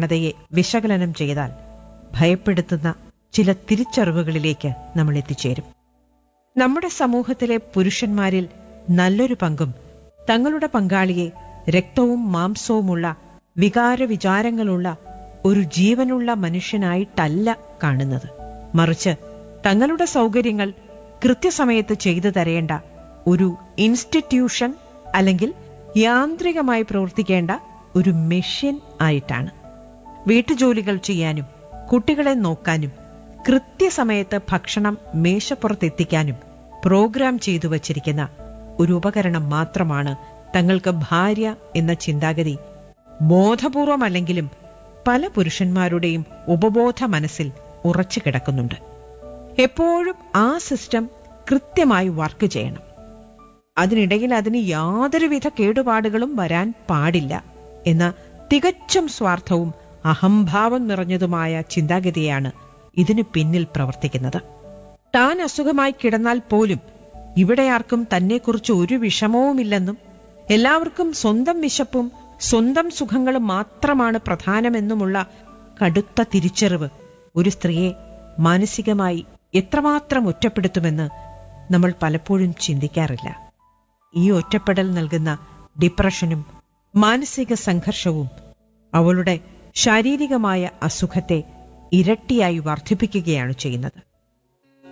പ്രവണതയെ വിശകലനം ചെയ്താൽ ഭയപ്പെടുത്തുന്ന ചില തിരിച്ചറിവുകളിലേക്ക് നമ്മൾ എത്തിച്ചേരും നമ്മുടെ സമൂഹത്തിലെ പുരുഷന്മാരിൽ നല്ലൊരു പങ്കും തങ്ങളുടെ പങ്കാളിയെ രക്തവും മാംസവുമുള്ള വികാര വിചാരങ്ങളുള്ള ഒരു ജീവനുള്ള മനുഷ്യനായിട്ടല്ല കാണുന്നത് മറിച്ച് തങ്ങളുടെ സൗകര്യങ്ങൾ കൃത്യസമയത്ത് ചെയ്തു തരേണ്ട ഒരു ഇൻസ്റ്റിറ്റ്യൂഷൻ അല്ലെങ്കിൽ യാന്ത്രികമായി പ്രവർത്തിക്കേണ്ട ഒരു മെഷീൻ ആയിട്ടാണ് വീട്ടുജോലികൾ ചെയ്യാനും കുട്ടികളെ നോക്കാനും കൃത്യസമയത്ത് ഭക്ഷണം മേശപ്പുറത്തെത്തിക്കാനും പ്രോഗ്രാം ചെയ്തു വച്ചിരിക്കുന്ന ഒരു ഉപകരണം മാത്രമാണ് തങ്ങൾക്ക് ഭാര്യ എന്ന ചിന്താഗതി ബോധപൂർവമല്ലെങ്കിലും പല പുരുഷന്മാരുടെയും ഉപബോധ മനസ്സിൽ ഉറച്ചു കിടക്കുന്നുണ്ട് എപ്പോഴും ആ സിസ്റ്റം കൃത്യമായി വർക്ക് ചെയ്യണം അതിനിടയിൽ അതിന് യാതൊരുവിധ കേടുപാടുകളും വരാൻ പാടില്ല എന്ന തികച്ചും സ്വാർത്ഥവും അഹംഭാവം നിറഞ്ഞതുമായ ചിന്താഗതിയാണ് ഇതിന് പിന്നിൽ പ്രവർത്തിക്കുന്നത് താൻ അസുഖമായി കിടന്നാൽ പോലും ഇവിടെ ആർക്കും തന്നെക്കുറിച്ച് ഒരു വിഷമവുമില്ലെന്നും എല്ലാവർക്കും സ്വന്തം വിശപ്പും സ്വന്തം സുഖങ്ങളും മാത്രമാണ് പ്രധാനമെന്നുമുള്ള കടുത്ത തിരിച്ചറിവ് ഒരു സ്ത്രീയെ മാനസികമായി എത്രമാത്രം ഒറ്റപ്പെടുത്തുമെന്ന് നമ്മൾ പലപ്പോഴും ചിന്തിക്കാറില്ല ഈ ഒറ്റപ്പെടൽ നൽകുന്ന ഡിപ്രഷനും മാനസിക സംഘർഷവും അവളുടെ ശാരീരികമായ അസുഖത്തെ ഇരട്ടിയായി വർദ്ധിപ്പിക്കുകയാണ് ചെയ്യുന്നത്